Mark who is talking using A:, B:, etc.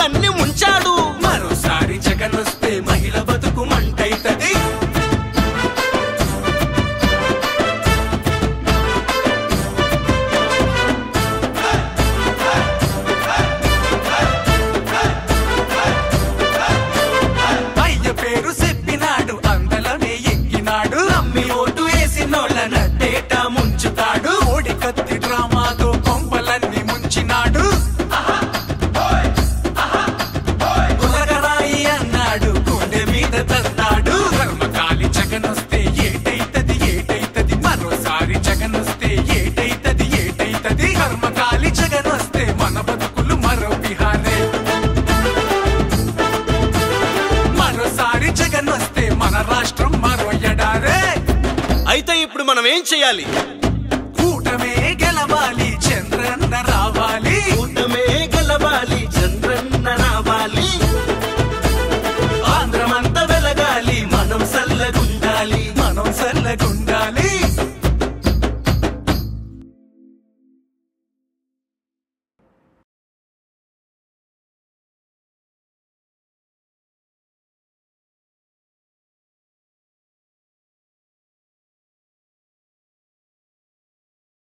A: కొంపలన్నీ ముంచాడు
B: మరోసారి జగన్ వస్తే మహిళ బతుకు మంటైతది అయ్య పేరు చెప్పినాడు అందలనే ఎక్కినాడు నమ్మి ఓటు వేసినోళ్ళ నట్టేట ముంచుతాడు ఓడి కత్తి డ్రామాతో కొంపలన్నీ ముంచినాడు గులగరాయి అన్నాడు గుండె మీద తన్నాడు కర్మకాలి జగన్ వస్తే ఏటైతది ఏటైతది మరోసారి జగన్ వస్తే ఏటైతది ఏటైతది కర్మకాలి జగన్ వస్తే మన బతుకులు మరో బిహారే మరోసారి జగన్ వస్తే మన రాష్ట్రం మరో ఎడారే
A: అయితే ఇప్పుడు మనం ఏం చేయాలి
B: కూటమే గెలవాలి చంద్రన్న రావాలి
A: కూటమే గెలవాలి చంద్రన్న రావాలి